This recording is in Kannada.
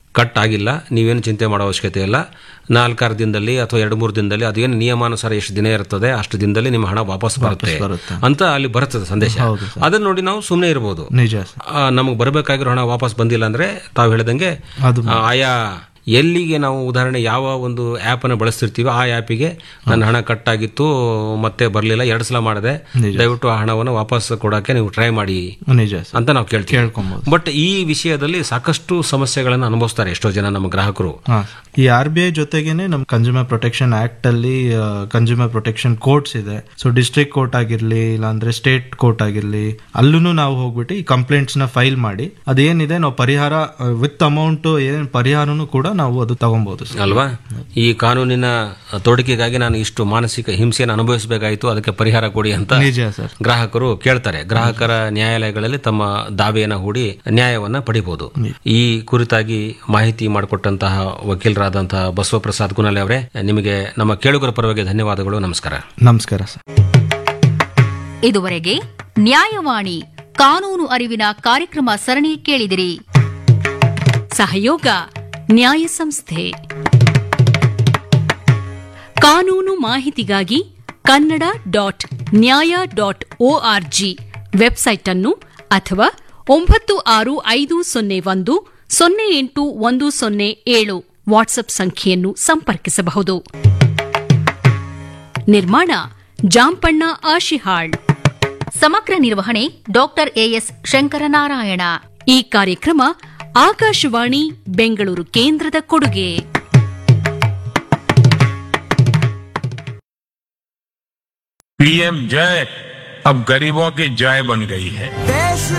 ಕಟ್ ಆಗಿಲ್ಲ ನೀವೇನು ಚಿಂತೆ ಮಾಡೋ ಅವಶ್ಯಕತೆ ಇಲ್ಲ ನಾಲ್ಕಾರು ದಿನದಲ್ಲಿ ಅಥವಾ ಎರಡು ಮೂರು ದಿನದಲ್ಲಿ ಅದೇನು ನಿಯಮಾನುಸಾರ ಎಷ್ಟು ದಿನ ಇರ್ತದೆ ಅಷ್ಟು ದಿನದಲ್ಲಿ ನಿಮ್ಮ ಹಣ ವಾಪಸ್ ಬರುತ್ತೆ ಬರುತ್ತೆ. ಅಂತ ಅಲ್ಲಿ ಬರ್ತದೆ ಸಂದೇಶ ಅದನ್ನ ನೋಡಿ ನಾವು ಸುಮ್ಮನೆ ಇರ್ಬೋದು ನಿಜ ಸರ್ ನಮಗೆ ಬರಬೇಕಾಗಿರೋ ಹಣ ವಾಪಸ್ ಬಂದಿಲ್ಲ ಅಂದ್ರೆ ತಾವು ಹೇಳ್ದಂಗೆ ಅದು ಆ, ಆಯಾ ಎಲ್ಲಿಗೆ ನಾವು ಉದಾಹರಣೆ ಯಾವ ಒಂದು ಆ್ಯಪ್ ಅನ್ನು ಬಳಸ್ತಿರ್ತೀವಿ ಆ ಆ್ಯಪಿಗೆ ನನ್ನ ಹಣ ಕಟ್ ಆಗಿತ್ತು ಮತ್ತೆ ಬರಲಿಲ್ಲ ಎರಡು ಸಲ ಮಾಡಿದೆ ದಯವಿಟ್ಟು ಆ ಹಣವನ್ನು ವಾಪಸ್ ಕೊಡೋಕೆ ನೀವು ಟ್ರೈ ಮಾಡಿ ನಿಜ ಸರ್ ಅಂತ ನಾವು ಕೇಳ್ತೀವಿ ಕೇಳ್ಕೊಬೋದು ಬಟ್ ಈ ವಿಷಯದಲ್ಲಿ ಸಾಕಷ್ಟು ಸಮಸ್ಯೆಗಳನ್ನು ಅನುಭವಿಸ್ತಾರೆ ಎಷ್ಟೋ ಜನ ನಮ್ಮ ಗ್ರಾಹಕರು ಹಾ ಈ ಆರ್ ಬಿ ಐ ಜೊತೆಗೇನೆ ನಮ್ ಕನ್ಸ್ಯೂಮರ್ ಪ್ರೊಟೆಕ್ಷನ್ ಆಕ್ಟ್ ಅಲ್ಲಿ ಕನ್ಸ್ಯೂಮರ್ ಪ್ರೊಟೆಕ್ಷನ್ ಕೋರ್ಟ್ಸ್ ಇದೆ ಸೊ ಡಿಸ್ಟ್ರಿಕ್ಟ್ ಕೋರ್ಟ್ ಆಗಿರ್ಲಿ ಇಲ್ಲಾಂದ್ರೆ ಸ್ಟೇಟ್ ಕೋರ್ಟ್ ಆಗಿರ್ಲಿ ಅಲ್ಲೂ ನಾವು ಹೋಗ್ಬಿಟ್ಟು ಈ ಕಂಪ್ಲೇಂಟ್ಸ್ ನ ಫೈಲ್ ಮಾಡಿ ಅದೇನಿದೆ ನಾವು ಪರಿಹಾರ ವಿತ್ ಅಮೌಂಟ್ ಏನ್ ಪರಿಹಾರನು ಕೂಡ ನಾವು ಅದು ತಗೊಬಹುದು ಸರ್ ಅಲ್ವಾ ಈ ಕಾನೂನಿನ ತೋಡಿಕೆಗಾಗಿ ನಾನು ಇಷ್ಟು ಮಾನಸಿಕ ಹಿಂಸೆಯನ್ನು ಅನುಭವಿಸಬೇಕಾಯಿತು ಅದಕ್ಕೆ ಪರಿಹಾರ ಕೊಡಿ ಅಂತ ನಿಜ ಸರ್ ಗ್ರಾಹಕರು ಕೇಳ್ತಾರೆ ಗ್ರಾಹಕರ ನ್ಯಾಯಾಲಯಗಳಲ್ಲಿ ತಮ್ಮ ದಾವೆಯನ್ನ ಹೂಡಿ ನ್ಯಾಯವನ್ನ ಪಡಿಬಹುದು ಈ ಕುರಿತಾಗಿ ಮಾಹಿತಿ ಮಾಡಿಕೊಟ್ಟಂತಹ ವಕೀಲರಾದಂತಹ ಬಸವಪ್ರಸಾದ್ ಗುನಲೆ ಅವರೇ ನಿಮಗೆ ನಮ್ಮ ಕೇಳುಗರ ಪರವಾಗಿ ಧನ್ಯವಾದಗಳು ನಮಸ್ಕಾರ ನಮಸ್ಕಾರ ಸರ್ ಇದುವರೆಗೆ ನ್ಯಾಯವಾಣಿ ಕಾನೂನು ಅರಿವಿನ ಕಾರ್ಯಕ್ರಮ ಸರಣಿ ಕೇಳಿದಿರಿ ಸಹಯೋಗ ನ್ಯಾಯ ಸಂಸ್ಥೆ ಕಾನೂನು ಮಾಹಿತಿಗಾಗಿ Kannada dot Nyaya dot org website ಅನ್ನು ಅಥವಾ ಒಂಬತ್ತು ಆರು ಐದು ಸೊನ್ನೆ ಒಂದು ಸೊನ್ನೆ ಎಂಟು ಒಂದು ಸೊನ್ನೆ ಏಳು ವಾಟ್ಸ್ಆಪ್ ಸಂಖ್ಯೆಯನ್ನು ಸಂಪರ್ಕಿಸಬಹುದು ನಿರ್ಮಾಣ ಜಾಂಪಣ್ಣ ಆಶಿಹಾಳ್ ಸಮಗ್ರ ನಿರ್ವಹಣೆ ಡಾಕ್ಟರ್ ಎಎಸ್ ಶಂಕರನಾರಾಯಣ ಈ ಕಾರ್ಯಕ್ರಮ ಆಕಾಶವಾಣಿ ಬೆಂಗಳೂರು ಕೇಂದ್ರದ ಕೊಡುಗೆ पीएम जय अब गरीबों की जय बन गई है